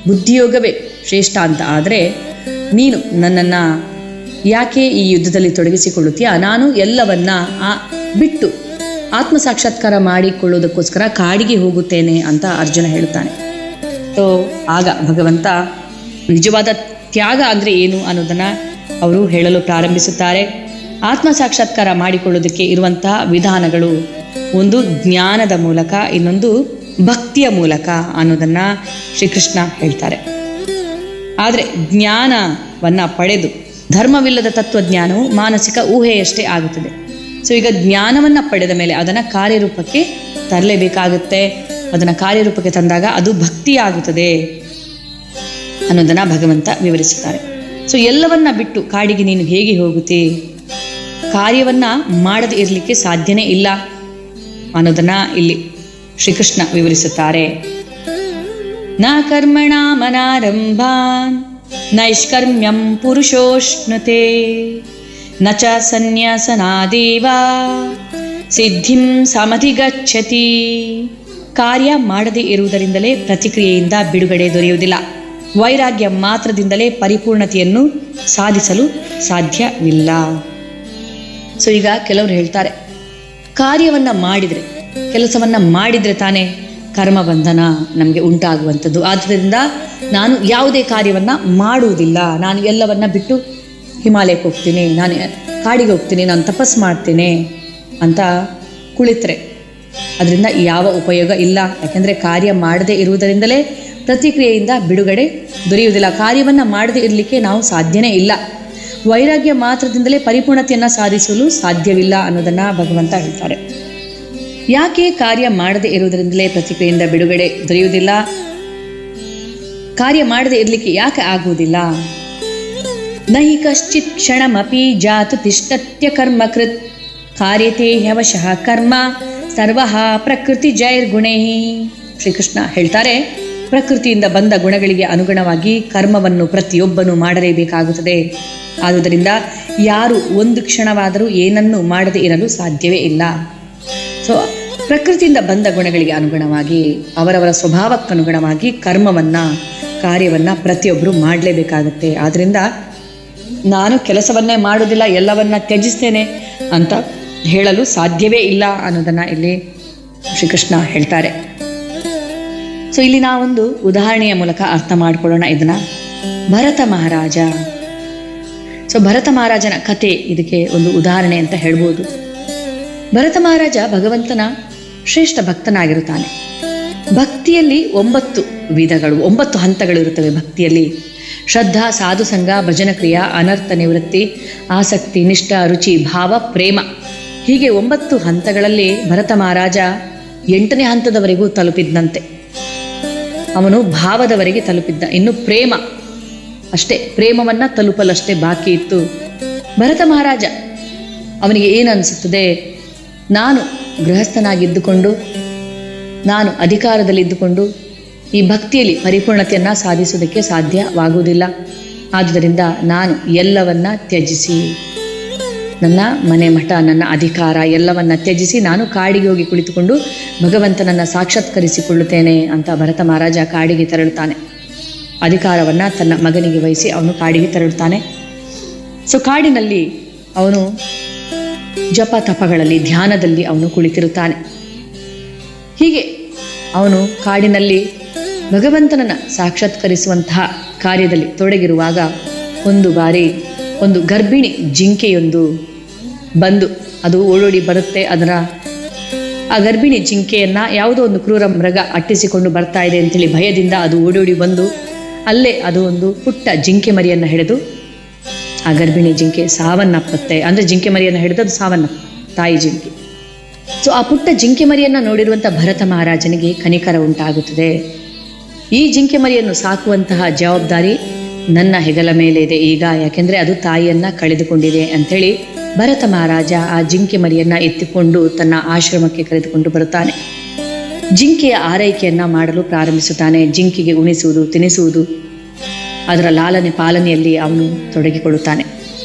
ಬುದ್ಧಿಯೋಗವೇ ಶ್ರೇಷ್ಠ ಅಂತ ಆದರೆ ನೀನು ನನ್ನನ್ನು ಯಾಕೆ ಈ ಯುದ್ಧದಲ್ಲಿ ತೊಡಗಿಸಿಕೊಳ್ಳುತ್ತೀಯಾ ನಾನು ಎಲ್ಲವನ್ನ ಆ ಬಿಟ್ಟು ಆತ್ಮ ಸಾಕ್ಷಾತ್ಕಾರ ಮಾಡಿಕೊಳ್ಳೋದಕ್ಕೋಸ್ಕರ ಕಾಡಿಗೆ ಹೋಗುತ್ತೇನೆ ಅಂತ ಅರ್ಜುನ ಹೇಳುತ್ತಾನೆ ಸೊ ಆಗ ಭಗವಂತ ನಿಜವಾದ ತ್ಯಾಗ ಅಂದರೆ ಏನು ಅನ್ನೋದನ್ನು ಅವರು ಹೇಳಲು ಪ್ರಾರಂಭಿಸುತ್ತಾರೆ ಆತ್ಮ ಸಾಕ್ಷಾತ್ಕಾರ ಮಾಡಿಕೊಳ್ಳೋದಕ್ಕೆ ಇರುವಂತಹ ವಿಧಾನಗಳು ಒಂದು ಜ್ಞಾನದ ಮೂಲಕ ಇನ್ನೊಂದು ಭಕ್ತಿಯ ಮೂಲಕ ಅನ್ನೋದನ್ನು ಶ್ರೀಕೃಷ್ಣ ಹೇಳ್ತಾರೆ ಆದರೆ ಜ್ಞಾನವನ್ನು ಪಡೆದು ಧರ್ಮವಿಲ್ಲದ ತತ್ವಜ್ಞಾನವು ಮಾನಸಿಕ ಊಹೆಯಷ್ಟೇ ಆಗುತ್ತದೆ ಸೊ ಈಗ ಜ್ಞಾನವನ್ನು ಪಡೆದ ಮೇಲೆ ಅದನ್ನು ಕಾರ್ಯರೂಪಕ್ಕೆ ತರಲೇಬೇಕಾಗುತ್ತೆ ಅದನ್ನು ಕಾರ್ಯರೂಪಕ್ಕೆ ತಂದಾಗ ಅದು ಭಕ್ತಿಯಾಗುತ್ತದೆ ಅನ್ನೋದನ್ನು ಭಗವಂತ ವಿವರಿಸುತ್ತಾರೆ ಸೊ ಎಲ್ಲವನ್ನ ಬಿಟ್ಟು ಕಾಡಿಗೆ ನೀನು ಹೇಗೆ ಹೋಗುತ್ತಿ ಕಾರ್ಯವನ್ನ ಮಾಡದೇ ಇರಲಿಕ್ಕೆ ಸಾಧ್ಯನೇ ಇಲ್ಲ ಅನ್ನೋದನ್ನ ಇಲ್ಲಿ ಶ್ರೀಕೃಷ್ಣ ವಿವರಿಸುತ್ತಾರೆ ನ ಕರ್ಮಣ ಮನಾರಂಭಾನ್ ನೈಷ್ಕರ್ಮ್ಯಂ ಪುರುಷೋಷ್ಣುತೆ ನ ಚ ಸನ್ಯಾಸನಾದೇವ ಸಿದ್ಧಿಂ ಸಮಧಿಗಚ್ಚತಿ ಕಾರ್ಯ ಮಾಡದೇ ಇರುವುದರಿಂದಲೇ ಪ್ರತಿಕ್ರಿಯೆಯಿಂದ ಬಿಡುಗಡೆ ದೊರೆಯುವುದಿಲ್ಲ ವೈರಾಗ್ಯ ಮಾತ್ರದಿಂದಲೇ ಪರಿಪೂರ್ಣತೆಯನ್ನು ಸಾಧಿಸಲು ಸಾಧ್ಯವಿಲ್ಲ ಸೊ ಈಗ ಕೆಲವರು ಹೇಳ್ತಾರೆ ಕಾರ್ಯವನ್ನ ಮಾಡಿದರೆ ಕೆಲಸವನ್ನ ಮಾಡಿದರೆ ತಾನೇ ಕರ್ಮ ಬಂಧನ ನಮಗೆ ಉಂಟಾಗುವಂಥದ್ದು ಆದ್ದರಿಂದ ನಾನು ಯಾವುದೇ ಕಾರ್ಯವನ್ನ ಮಾಡುವುದಿಲ್ಲ ನಾನು ಎಲ್ಲವನ್ನ ಬಿಟ್ಟು ಹಿಮಾಲಯಕ್ಕೆ ಹೋಗ್ತೀನಿ ನಾನು ಕಾಡಿಗೆ ಹೋಗ್ತೀನಿ ನಾನು ತಪಸ್ ಮಾಡ್ತೀನಿ ಅಂತ ಕುಳಿತರೆ ಅದರಿಂದ ಯಾವ ಉಪಯೋಗ ಇಲ್ಲ ಯಾಕೆಂದರೆ ಕಾರ್ಯ ಮಾಡದೇ ಇರುವುದರಿಂದಲೇ ಪ್ರತಿಕ್ರಿಯೆಯಿಂದ ಬಿಡುಗಡೆ ದೊರೆಯುವುದಿಲ್ಲ ಕಾರ್ಯವನ್ನು ಮಾಡದೇ ಇರಲಿಕ್ಕೆ ನಾವು ಸಾಧ್ಯನೇ ಇಲ್ಲ ವೈರಾಗ್ಯ ಮಾತ್ರದಿಂದಲೇ ಪರಿಪೂರ್ಣತೆಯನ್ನು ಸಾಧಿಸಲು ಸಾಧ್ಯವಿಲ್ಲ ಅನ್ನೋದನ್ನು ಭಗವಂತ ಹೇಳ್ತಾರೆ ಯಾಕೆ ಕಾರ್ಯ ಮಾಡದೇ ಇರುವುದರಿಂದಲೇ ಪ್ರತಿಕ್ರಿಯೆಯಿಂದ ಬಿಡುಗಡೆ ದೊರೆಯುವುದಿಲ್ಲ ಕಾರ್ಯ ಮಾಡದೇ ಇರಲಿಕ್ಕೆ ಯಾಕೆ ಆಗುವುದಿಲ್ಲ ನಹಿ ಕಶ್ಚಿತ್ ಕ್ಷಣಮಪಿ ಜಾತು ತಿಷ್ಟತ್ಯ ಕರ್ಮಕೃತ್ ಕಾರ್ಯತೆ ಹ್ಯವಶಃ ಕರ್ಮ ಸರ್ವಃ ಪ್ರಕೃತಿ ಜೈರ್ಗುಣೇ ಶ್ರೀಕೃಷ್ಣ ಹೇಳ್ತಾರೆ ಪ್ರಕೃತಿಯಿಂದ ಬಂದ ಗುಣಗಳಿಗೆ ಅನುಗುಣವಾಗಿ ಕರ್ಮವನ್ನು ಪ್ರತಿಯೊಬ್ಬನು ಮಾಡಲೇಬೇಕಾಗುತ್ತದೆ ಆದುದರಿಂದ ಯಾರು ಒಂದು ಕ್ಷಣವಾದರೂ ಏನನ್ನು ಮಾಡದೇ ಇರಲು ಸಾಧ್ಯವೇ ಇಲ್ಲ ಸೊ ಪ್ರಕೃತಿಯಿಂದ ಬಂದ ಗುಣಗಳಿಗೆ ಅನುಗುಣವಾಗಿ ಅವರವರ ಸ್ವಭಾವಕ್ಕನುಗುಣವಾಗಿ ಕರ್ಮವನ್ನು ಕಾರ್ಯವನ್ನು ಪ್ರತಿಯೊಬ್ಬರು ಮಾಡಲೇಬೇಕಾಗುತ್ತೆ ಆದ್ದರಿಂದ ನಾನು ಕೆಲಸವನ್ನೇ ಮಾಡೋದಿಲ್ಲ ಎಲ್ಲವನ್ನ ತ್ಯಜಿಸ್ತೇನೆ ಅಂತ ಹೇಳಲು ಸಾಧ್ಯವೇ ಇಲ್ಲ ಅನ್ನೋದನ್ನು ಇಲ್ಲಿ ಶ್ರೀಕೃಷ್ಣ ಹೇಳ್ತಾರೆ ಸೊ ಇಲ್ಲಿ ನಾವೊಂದು ಉದಾಹರಣೆಯ ಮೂಲಕ ಅರ್ಥ ಮಾಡ್ಕೊಳ್ಳೋಣ ಇದನ್ನ ಭರತ ಮಹಾರಾಜ ಸೊ ಭರತ ಮಹಾರಾಜನ ಕತೆ ಇದಕ್ಕೆ ಒಂದು ಉದಾಹರಣೆ ಅಂತ ಹೇಳ್ಬೋದು ಭರತ ಮಹಾರಾಜ ಭಗವಂತನ ಶ್ರೇಷ್ಠ ಭಕ್ತನಾಗಿರುತ್ತಾನೆ ಭಕ್ತಿಯಲ್ಲಿ ಒಂಬತ್ತು ವಿಧಗಳು ಒಂಬತ್ತು ಹಂತಗಳು ಇರುತ್ತವೆ ಭಕ್ತಿಯಲ್ಲಿ ಶ್ರದ್ಧಾ ಸಾಧು ಸಂಘ ಭಜನ ಕ್ರಿಯಾ ಅನರ್ಥ ನಿವೃತ್ತಿ ಆಸಕ್ತಿ ನಿಷ್ಠ ರುಚಿ ಭಾವ ಪ್ರೇಮ ಹೀಗೆ ಒಂಬತ್ತು ಹಂತಗಳಲ್ಲಿ ಭರತ ಮಹಾರಾಜ ಎಂಟನೇ ಹಂತದವರೆಗೂ ತಲುಪಿದ್ದಂತೆ ಅವನು ಭಾವದವರೆಗೆ ತಲುಪಿದ್ದ ಇನ್ನು ಪ್ರೇಮ ಅಷ್ಟೇ ಪ್ರೇಮವನ್ನ ತಲುಪಲಷ್ಟೇ ಬಾಕಿ ಇತ್ತು ಭರತ ಮಹಾರಾಜ ಅವನಿಗೆ ಏನು ಅನಿಸುತ್ತದೆ ನಾನು ಗೃಹಸ್ಥನಾಗಿದ್ದುಕೊಂಡು ನಾನು ಅಧಿಕಾರದಲ್ಲಿದ್ದುಕೊಂಡು ಈ ಭಕ್ತಿಯಲ್ಲಿ ಪರಿಪೂರ್ಣತೆಯನ್ನು ಸಾಧಿಸುವುದಕ್ಕೆ ಸಾಧ್ಯವಾಗುವುದಿಲ್ಲ ಆದುದರಿಂದ ನಾನು ಎಲ್ಲವನ್ನ ತ್ಯಜಿಸಿ ನನ್ನ ಮನೆ ಮಠ ನನ್ನ ಅಧಿಕಾರ ಎಲ್ಲವನ್ನ ತ್ಯಜಿಸಿ ನಾನು ಕಾಡಿಗೆ ಹೋಗಿ ಕುಳಿತುಕೊಂಡು ಭಗವಂತನನ್ನು ಸಾಕ್ಷಾತ್ಕರಿಸಿಕೊಳ್ಳುತ್ತೇನೆ ಅಂತ ಭರತ ಮಹಾರಾಜ ಕಾಡಿಗೆ ತೆರಳುತ್ತಾನೆ ಅಧಿಕಾರವನ್ನು ತನ್ನ ಮಗನಿಗೆ ವಹಿಸಿ ಅವನು ಕಾಡಿಗೆ ತೆರಳುತ್ತಾನೆ ಸೊ ಕಾಡಿನಲ್ಲಿ ಅವನು ಜಪ ತಪಗಳಲ್ಲಿ ಧ್ಯಾನದಲ್ಲಿ ಅವನು ಕುಳಿತಿರುತ್ತಾನೆ ಹೀಗೆ ಅವನು ಕಾಡಿನಲ್ಲಿ ಭಗವಂತನನ್ನು ಸಾಕ್ಷಾತ್ಕರಿಸುವಂತಹ ಕಾರ್ಯದಲ್ಲಿ ತೊಡಗಿರುವಾಗ ಒಂದು ಬಾರಿ ಒಂದು ಗರ್ಭಿಣಿ ಜಿಂಕೆಯೊಂದು ಬಂದು ಅದು ಓಡೋಡಿ ಬರುತ್ತೆ ಅದರ ಆ ಗರ್ಭಿಣಿ ಜಿಂಕೆಯನ್ನ ಯಾವುದೋ ಒಂದು ಕ್ರೂರ ಮೃಗ ಅಟ್ಟಿಸಿಕೊಂಡು ಬರ್ತಾ ಇದೆ ಅಂತೇಳಿ ಭಯದಿಂದ ಅದು ಓಡೋಡಿ ಬಂದು ಅಲ್ಲೇ ಅದು ಒಂದು ಪುಟ್ಟ ಜಿಂಕೆ ಮರಿಯನ್ನು ಹಿಡಿದು ಆ ಗರ್ಭಿಣಿ ಜಿಂಕೆ ಸಾವನ್ನಪ್ಪತ್ತೆ ಅಂದರೆ ಜಿಂಕೆ ಮರಿಯನ್ನು ಹಿಡಿದು ಅದು ಸಾವನ್ನಪ್ಪ ತಾಯಿ ಜಿಂಕೆ ಸೊ ಆ ಪುಟ್ಟ ಜಿಂಕೆ ಮರಿಯನ್ನು ನೋಡಿರುವಂಥ ಭರತ ಮಹಾರಾಜನಿಗೆ ಕನಿಕರ ಉಂಟಾಗುತ್ತದೆ ಈ ಜಿಂಕೆ ಮರಿಯನ್ನು ಸಾಕುವಂತಹ ಜವಾಬ್ದಾರಿ ನನ್ನ ಹೆಗಲ ಮೇಲೆ ಇದೆ ಈಗ ಯಾಕೆಂದರೆ ಅದು ತಾಯಿಯನ್ನ ಕಳೆದುಕೊಂಡಿದೆ ಅಂಥೇಳಿ ಭರತ ಮಹಾರಾಜ ಆ ಜಿಂಕೆ ಮರಿಯನ್ನ ಎತ್ತಿಕೊಂಡು ತನ್ನ ಆಶ್ರಮಕ್ಕೆ ಕರೆದುಕೊಂಡು ಬರುತ್ತಾನೆ ಜಿಂಕೆಯ ಆರೈಕೆಯನ್ನ ಮಾಡಲು ಪ್ರಾರಂಭಿಸುತ್ತಾನೆ ಜಿಂಕೆಗೆ ಉಣಿಸುವುದು ತಿನಿಸುವುದು ಅದರ ಲಾಲನೆ ಪಾಲನೆಯಲ್ಲಿ ಅವನು ತೊಡಗಿಕೊಳ್ಳುತ್ತಾನೆ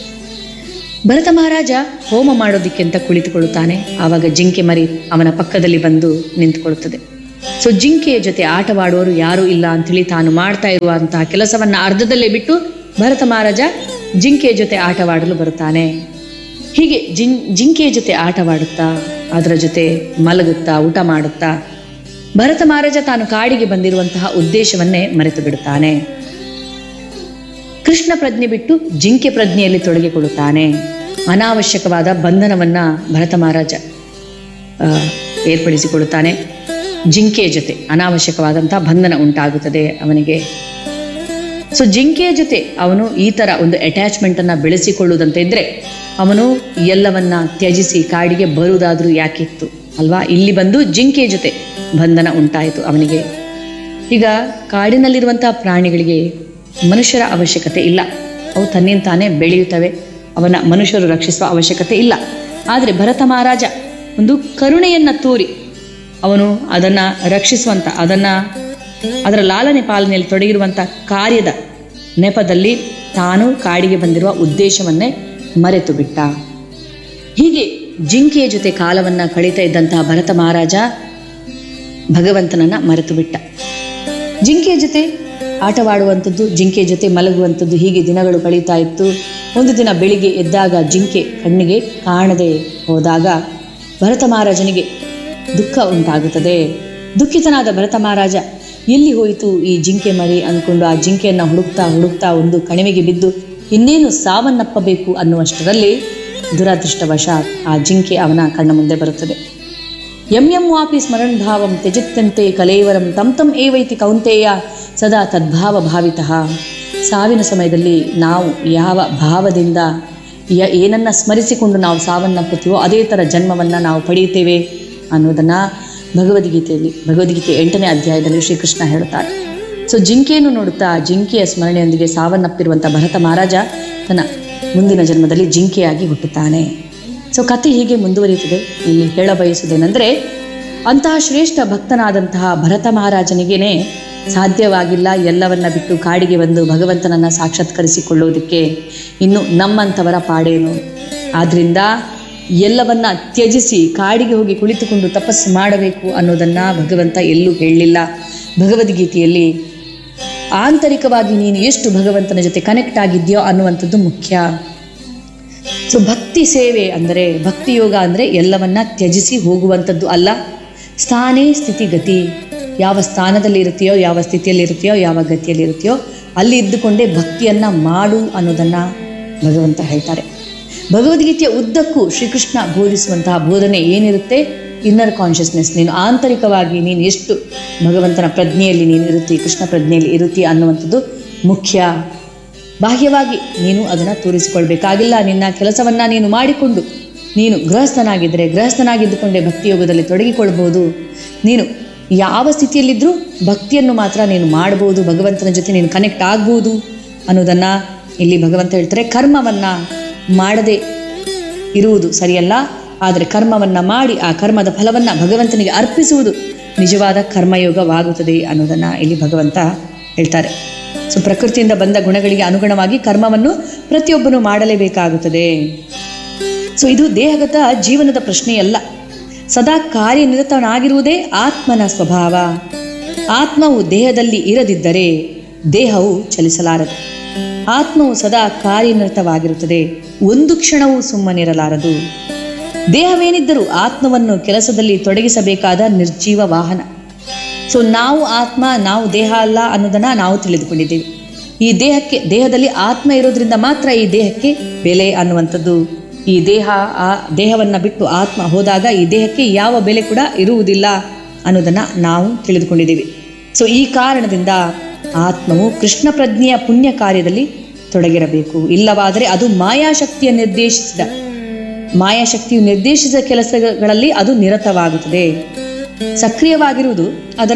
ಭರತ ಮಹಾರಾಜ ಹೋಮ ಮಾಡೋದಕ್ಕೆ ಅಂತ ಕುಳಿತುಕೊಳ್ಳುತ್ತಾನೆ ಆವಾಗ ಜಿಂಕೆ ಮರಿ ಅವನ ಪಕ್ಕದಲ್ಲಿ ಬಂದು ನಿಂತುಕೊಳ್ಳುತ್ತದೆ ಸೊ ಜಿಂಕೆಯ ಜೊತೆ ಆಟವಾಡುವವರು ಯಾರೂ ಇಲ್ಲ ಅಂತೇಳಿ ತಾನು ಮಾಡ್ತಾ ಇರುವಂತಹ ಕೆಲಸವನ್ನ ಅರ್ಧದಲ್ಲೇ ಬಿಟ್ಟು ಭರತ ಮಹಾರಾಜ ಜಿಂಕೆಯ ಜೊತೆ ಆಟವಾಡಲು ಬರುತ್ತಾನೆ ಹೀಗೆ ಜಿಂ ಜಿಂಕೆಯ ಜೊತೆ ಆಟವಾಡುತ್ತಾ ಅದರ ಜೊತೆ ಮಲಗುತ್ತಾ ಊಟ ಮಾಡುತ್ತಾ ಭರತ ಮಹಾರಾಜ ತಾನು ಕಾಡಿಗೆ ಬಂದಿರುವಂತಹ ಉದ್ದೇಶವನ್ನೇ ಮರೆತು ಬಿಡುತ್ತಾನೆ ಕೃಷ್ಣ ಪ್ರಜ್ಞೆ ಬಿಟ್ಟು ಜಿಂಕೆ ಪ್ರಜ್ಞೆಯಲ್ಲಿ ತೊಡಗಿಕೊಳ್ಳುತ್ತಾನೆ ಅನಾವಶ್ಯಕವಾದ ಬಂಧನವನ್ನ ಭರತ ಮಹಾರಾಜ ಆ, ಏರ್ಪಡಿಸಿಕೊಳ್ಳುತ್ತಾನೆ ಜಿಂಕೆಯ ಜೊತೆ ಅನಾವಶ್ಯಕವಾದಂತಹ ಬಂಧನ ಉಂಟಾಗುತ್ತದೆ ಅವನಿಗೆ ಸೊ ಜಿಂಕೆಯ ಜೊತೆ ಅವನು ಈ ತರ ಒಂದು ಅಟ್ಯಾಚ್ಮೆಂಟ್ ಅನ್ನ ಬೆಳೆಸಿಕೊಳ್ಳುವುದಂತ ಇದ್ರೆ ಅವನು ಎಲ್ಲವನ್ನ ತ್ಯಜಿಸಿ ಕಾಡಿಗೆ ಬರುವುದಾದ್ರೂ ಯಾಕಿತ್ತು ಅಲ್ವಾ ಇಲ್ಲಿ ಬಂದು ಜಿಂಕೆಯ ಜೊತೆ ಬಂಧನ ಉಂಟಾಯಿತು ಅವನಿಗೆ ಈಗ ಕಾಡಿನಲ್ಲಿರುವಂತಹ ಪ್ರಾಣಿಗಳಿಗೆ ಮನುಷ್ಯರ ಅವಶ್ಯಕತೆ ಇಲ್ಲ ಅವು ತನ್ನಿಂತಾನೇ ಬೆಳೆಯುತ್ತವೆ ಅವನ ಮನುಷ್ಯರು ರಕ್ಷಿಸುವ ಅವಶ್ಯಕತೆ ಇಲ್ಲ ಆದರೆ ಭರತ ಮಹಾರಾಜ ಒಂದು ಕರುಣೆಯನ್ನ ತೋರಿ ಅವನು ಅದನ್ನ ರಕ್ಷಿಸುವಂತ ಅದನ್ನ ಅದರ ಲಾಲನೆ ಪಾಲನೆಯಲ್ಲಿ ತೊಡಗಿರುವಂಥ ಕಾರ್ಯದ ನೆಪದಲ್ಲಿ ತಾನು ಕಾಡಿಗೆ ಬಂದಿರುವ ಉದ್ದೇಶವನ್ನೇ ಮರೆತು ಬಿಟ್ಟ ಹೀಗೆ ಜಿಂಕೆಯ ಜೊತೆ ಕಾಲವನ್ನ ಕಳೀತಾ ಇದ್ದಂತಹ ಭರತ ಮಹಾರಾಜ ಭಗವಂತನನ್ನ ಮರೆತು ಬಿಟ್ಟ ಜಿಂಕೆಯ ಜೊತೆ ಆಟವಾಡುವಂಥದ್ದು ಜಿಂಕೆಯ ಜೊತೆ ಮಲಗುವಂಥದ್ದು ಹೀಗೆ ದಿನಗಳು ಕಳೀತಾ ಇತ್ತು ಒಂದು ದಿನ ಬೆಳಿಗ್ಗೆ ಎದ್ದಾಗ ಜಿಂಕೆ ಕಣ್ಣಿಗೆ ಕಾಣದೆ ಹೋದಾಗ ಭರತ ಮಹಾರಾಜನಿಗೆ ದುಃಖ ಉಂಟಾಗುತ್ತದೆ ದುಃಖಿತನಾದ ಭರತ ಮಹಾರಾಜ ಎಲ್ಲಿ ಹೋಯಿತು ಈ ಜಿಂಕೆ ಮರಿ ಅಂದ್ಕೊಂಡು ಆ ಜಿಂಕೆಯನ್ನು ಹುಡುಕ್ತಾ ಹುಡುಕ್ತಾ ಒಂದು ಕಣಿವೆಗೆ ಬಿದ್ದು ಇನ್ನೇನು ಸಾವನ್ನಪ್ಪಬೇಕು ಅನ್ನುವಷ್ಟರಲ್ಲಿ ದುರದೃಷ್ಟವಶಾತ್ ಆ ಜಿಂಕೆ ಅವನ ಕಣ್ಣ ಮುಂದೆ ಬರುತ್ತದೆ ಯಂ ಯಂ ವಾಪಿ ಸ್ಮರಣ್ ಭಾವಂ ತ್ಯಜಿತ್ತಂತೆ ಕಲೇವರಂ ತಂ ತಂ ಏವೈತಿ ಕೌಂತೆಯ ಸದಾ ತದ್ಭಾವ ಭಾವಿತಃ ಸಾವಿನ ಸಮಯದಲ್ಲಿ ನಾವು ಯಾವ ಭಾವದಿಂದ ಯ ಏನನ್ನ ಸ್ಮರಿಸಿಕೊಂಡು ನಾವು ಸಾವನ್ನಪ್ಪುತ್ತೀವೋ ಅದೇ ಥರ ಜನ್ಮವನ್ನು ನಾವು ಪಡೆಯುತ್ತೇವೆ ಅನ್ನೋದನ್ನು ಭಗವದ್ಗೀತೆಯಲ್ಲಿ ಭಗವದ್ಗೀತೆ ಎಂಟನೇ ಅಧ್ಯಾಯದಲ್ಲಿ ಶ್ರೀಕೃಷ್ಣ ಹೇಳುತ್ತಾರೆ ಸೊ ಜಿಂಕೆಯನ್ನು ನೋಡುತ್ತಾ ಜಿಂಕೆಯ ಸ್ಮರಣೆಯೊಂದಿಗೆ ಸಾವನ್ನಪ್ಪಿರುವಂಥ ಭರತ ಮಹಾರಾಜ ತನ್ನ ಮುಂದಿನ ಜನ್ಮದಲ್ಲಿ ಜಿಂಕೆಯಾಗಿ ಹುಟ್ಟುತ್ತಾನೆ ಸೊ ಕತೆ ಹೀಗೆ ಮುಂದುವರಿಯುತ್ತದೆ ಇಲ್ಲಿ ಹೇಳ ಬಯಸುವುದೇನೆಂದರೆ ಅಂತಹ ಶ್ರೇಷ್ಠ ಭಕ್ತನಾದಂತಹ ಭರತ ಮಹಾರಾಜನಿಗೇನೆ ಸಾಧ್ಯವಾಗಿಲ್ಲ ಎಲ್ಲವನ್ನ ಬಿಟ್ಟು ಕಾಡಿಗೆ ಬಂದು ಭಗವಂತನನ್ನ ಸಾಕ್ಷಾತ್ಕರಿಸಿಕೊಳ್ಳುವುದಕ್ಕೆ ಇನ್ನು ನಮ್ಮಂಥವರ ಪಾಡೇನು ಆದ್ರಿಂದ ಎಲ್ಲವನ್ನ ತ್ಯಜಿಸಿ ಕಾಡಿಗೆ ಹೋಗಿ ಕುಳಿತುಕೊಂಡು ತಪಸ್ಸು ಮಾಡಬೇಕು ಅನ್ನೋದನ್ನ ಭಗವಂತ ಎಲ್ಲೂ ಹೇಳಲಿಲ್ಲ ಭಗವದ್ಗೀತೆಯಲ್ಲಿ ಆಂತರಿಕವಾಗಿ ನೀನು ಎಷ್ಟು ಭಗವಂತನ ಜೊತೆ ಕನೆಕ್ಟ್ ಆಗಿದೆಯೋ ಅನ್ನುವಂಥದ್ದು ಮುಖ್ಯ ಸೊ ಭಕ್ತಿ ಸೇವೆ ಅಂದರೆ ಭಕ್ತಿ ಯೋಗ ಅಂದರೆ ಎಲ್ಲವನ್ನ ತ್ಯಜಿಸಿ ಹೋಗುವಂಥದ್ದು ಅಲ್ಲ ಸ್ಥಾನೇ ಸ್ಥಿತಿಗತಿ ಯಾವ ಸ್ಥಾನದಲ್ಲಿ ಇರುತ್ತೆಯೋ ಯಾವ ಸ್ಥಿತಿಯಲ್ಲಿ ಇರುತ್ತೆಯೋ ಯಾವ ಗತಿಯಲ್ಲಿ ಇರುತ್ತೆಯೋ ಅಲ್ಲಿ ಇದ್ದುಕೊಂಡೇ ಭಕ್ತಿಯನ್ನ ಮಾಡು ಅನ್ನೋದನ್ನ ಭಗವಂತ ಹೇಳ್ತಾರೆ ಭಗವದ್ಗೀತೆಯ ಉದ್ದಕ್ಕೂ ಶ್ರೀಕೃಷ್ಣ ಬೋಧಿಸುವಂತಹ ಬೋಧನೆ ಏನಿರುತ್ತೆ ಇನ್ನರ್ ಕಾನ್ಷಿಯಸ್ನೆಸ್ ನೀನು ಆಂತರಿಕವಾಗಿ ನೀನು ಎಷ್ಟು ಭಗವಂತನ ಪ್ರಜ್ಞೆಯಲ್ಲಿ ನೀನು ಇರುತ್ತಿ ಕೃಷ್ಣ ಪ್ರಜ್ಞೆಯಲ್ಲಿ ಇರುತ್ತಿ ಅನ್ನುವಂಥದ್ದು ಮುಖ್ಯ ಬಾಹ್ಯವಾಗಿ ನೀನು ಅದನ್ನು ತೋರಿಸಿಕೊಳ್ಬೇಕಾಗಿಲ್ಲ ನಿನ್ನ ಕೆಲಸವನ್ನ ನೀನು ಮಾಡಿಕೊಂಡು ನೀನು ಗೃಹಸ್ಥನಾಗಿದ್ದರೆ ಗೃಹಸ್ಥನಾಗಿದ್ದುಕೊಂಡೇ ಭಕ್ತಿಯೋಗದಲ್ಲಿ ತೊಡಗಿಕೊಳ್ಬಹುದು ನೀನು ಯಾವ ಸ್ಥಿತಿಯಲ್ಲಿದ್ದರೂ ಭಕ್ತಿಯನ್ನು ಮಾತ್ರ ನೀನು ಮಾಡಬಹುದು ಭಗವಂತನ ಜೊತೆ ನೀನು ಕನೆಕ್ಟ್ ಆಗ್ಬೋದು ಅನ್ನೋದನ್ನ ಇಲ್ಲಿ ಭಗವಂತ ಹೇಳ್ತಾರೆ ಕರ್ಮವನ್ನ ಮಾಡದೆ ಇರುವುದು ಸರಿಯಲ್ಲ ಆದರೆ ಕರ್ಮವನ್ನ ಮಾಡಿ ಆ ಕರ್ಮದ ಫಲವನ್ನ ಭಗವಂತನಿಗೆ ಅರ್ಪಿಸುವುದು ನಿಜವಾದ ಕರ್ಮಯೋಗವಾಗುತ್ತದೆ ಅನ್ನೋದನ್ನ ಇಲ್ಲಿ ಭಗವಂತ ಹೇಳ್ತಾರೆ ಸೊ ಪ್ರಕೃತಿಯಿಂದ ಬಂದ ಗುಣಗಳಿಗೆ ಅನುಗುಣವಾಗಿ ಕರ್ಮವನ್ನು ಪ್ರತಿಯೊಬ್ಬನು ಮಾಡಲೇಬೇಕಾಗುತ್ತದೆ ಸೊ ಇದು ದೇಹಗತ ಜೀವನದ ಪ್ರಶ್ನೆಯಲ್ಲ ಸದಾ ಕಾರ್ಯನಿರತನಾಗಿರುವುದೇ ಆತ್ಮನ ಸ್ವಭಾವ ಆತ್ಮವು ದೇಹದಲ್ಲಿ ಇರದಿದ್ದರೆ ದೇಹವು ಚಲಿಸಲಾರದು ಆತ್ಮವು ಸದಾ ಕಾರ್ಯನಿರತವಾಗಿರುತ್ತದೆ ಒಂದು ಕ್ಷಣವೂ ಸುಮ್ಮನಿರಲಾರದು ದೇಹವೇನಿದ್ದರೂ ಆತ್ಮವನ್ನು ಕೆಲಸದಲ್ಲಿ ತೊಡಗಿಸಬೇಕಾದ ನಿರ್ಜೀವ ವಾಹನ ಸೊ ನಾವು ಆತ್ಮ ನಾವು ದೇಹ ಅಲ್ಲ ಅನ್ನೋದನ್ನ ನಾವು ತಿಳಿದುಕೊಂಡಿದ್ದೇವೆ ಈ ದೇಹಕ್ಕೆ ದೇಹದಲ್ಲಿ ಆತ್ಮ ಇರೋದ್ರಿಂದ ಮಾತ್ರ ಈ ದೇಹಕ್ಕೆ ಬೆಲೆ ಅನ್ನುವಂಥದ್ದು ಈ ದೇಹ ಆ ದೇಹವನ್ನು ಬಿಟ್ಟು ಆತ್ಮ ಹೋದಾಗ ಈ ದೇಹಕ್ಕೆ ಯಾವ ಬೆಲೆ ಕೂಡ ಇರುವುದಿಲ್ಲ ಅನ್ನೋದನ್ನ ನಾವು ತಿಳಿದುಕೊಂಡಿದ್ದೀವಿ ಸೊ ಈ ಕಾರಣದಿಂದ ಆತ್ಮವು ಕೃಷ್ಣ ಪ್ರಜ್ಞೆಯ ಪುಣ್ಯ ಕಾರ್ಯದಲ್ಲಿ ತೊಡಗಿರಬೇಕು ಇಲ್ಲವಾದರೆ ಅದು ಮಾಯಾಶಕ್ತಿಯ ನಿರ್ದೇಶಿಸಿದ ಮಾಯಾಶಕ್ತಿಯು ನಿರ್ದೇಶಿಸಿದ ಕೆಲಸಗಳಲ್ಲಿ ಅದು ನಿರತವಾಗುತ್ತದೆ ಸಕ್ರಿಯವಾಗಿರುವುದು ಅದರ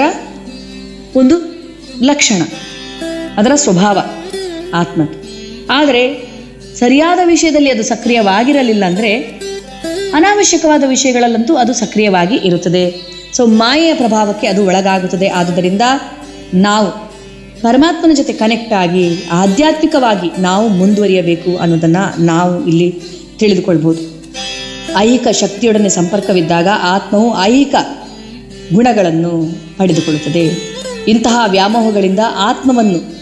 ಒಂದು ಲಕ್ಷಣ ಅದರ ಸ್ವಭಾವ ಆತ್ಮಕ್ಕೆ ಆದರೆ ಸರಿಯಾದ ವಿಷಯದಲ್ಲಿ ಅದು ಸಕ್ರಿಯವಾಗಿರಲಿಲ್ಲ ಅಂದರೆ ಅನಾವಶ್ಯಕವಾದ ವಿಷಯಗಳಲ್ಲಂತೂ ಅದು ಸಕ್ರಿಯವಾಗಿ ಇರುತ್ತದೆ ಸೊ ಮಾಯೆಯ ಪ್ರಭಾವಕ್ಕೆ ಅದು ಒಳಗಾಗುತ್ತದೆ ಆದುದರಿಂದ ನಾವು ಪರಮಾತ್ಮನ ಜೊತೆ ಕನೆಕ್ಟ್ ಆಗಿ ಆಧ್ಯಾತ್ಮಿಕವಾಗಿ ನಾವು ಮುಂದುವರಿಯಬೇಕು ಅನ್ನೋದನ್ನು ನಾವು ಇಲ್ಲಿ ತಿಳಿದುಕೊಳ್ಬೋದು ಐಹಿಕ ಶಕ್ತಿಯೊಡನೆ ಸಂಪರ್ಕವಿದ್ದಾಗ ಆತ್ಮವು ಐಹಿಕ ಗುಣಗಳನ್ನು ಪಡೆದುಕೊಳ್ಳುತ್ತದೆ ಇಂತಹ ವ್ಯಾಮೋಹಗಳಿಂದ ಆತ್ಮವನ್ನು